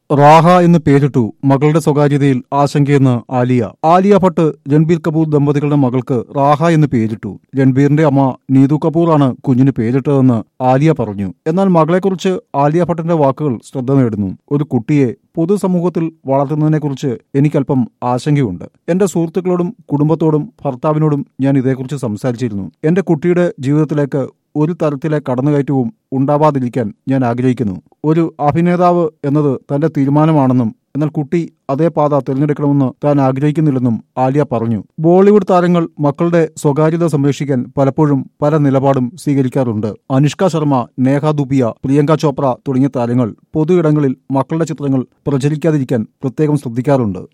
റാഹ എന്ന് പേരിട്ടു മകളുടെ സ്വകാര്യതയിൽ ആശങ്കയെന്ന് ആലിയ ആലിയ ഭട്ട് രൺബീർ കപൂർ ദമ്പതികളുടെ മകൾക്ക് റാഹ എന്ന് പേരിട്ടു രൺബീറിന്റെ അമ്മ നീതു കപൂറാണ് കുഞ്ഞിന് പേരിട്ടതെന്ന് ആലിയ പറഞ്ഞു എന്നാൽ മകളെക്കുറിച്ച് ആലിയ ഭട്ടിന്റെ വാക്കുകൾ ശ്രദ്ധ നേടുന്നു ഒരു കുട്ടിയെ പൊതുസമൂഹത്തിൽ വളർത്തുന്നതിനെക്കുറിച്ച് എനിക്കല്പം ആശങ്കയുണ്ട് എന്റെ സുഹൃത്തുക്കളോടും കുടുംബത്തോടും ഭർത്താവിനോടും ഞാൻ ഇതേക്കുറിച്ച് സംസാരിച്ചിരുന്നു എന്റെ കുട്ടിയുടെ ജീവിതത്തിലേക്ക് ഒരു തരത്തിലെ കടന്നുകയറ്റവും ഉണ്ടാവാതിരിക്കാൻ ഞാൻ ആഗ്രഹിക്കുന്നു ഒരു അഭിനേതാവ് എന്നത് തന്റെ തീരുമാനമാണെന്നും എന്നാൽ കുട്ടി അതേ പാത തിരഞ്ഞെടുക്കണമെന്ന് താൻ ആഗ്രഹിക്കുന്നില്ലെന്നും ആലിയ പറഞ്ഞു ബോളിവുഡ് താരങ്ങൾ മക്കളുടെ സ്വകാര്യത സംരക്ഷിക്കാൻ പലപ്പോഴും പല നിലപാടും സ്വീകരിക്കാറുണ്ട് അനുഷ്ക ശർമ്മ നേഹ ദുബിയ പ്രിയങ്ക ചോപ്ര തുടങ്ങിയ താരങ്ങൾ പൊതു ഇടങ്ങളിൽ മക്കളുടെ ചിത്രങ്ങൾ പ്രചരിക്കാതിരിക്കാൻ പ്രത്യേകം ശ്രദ്ധിക്കാറുണ്ട്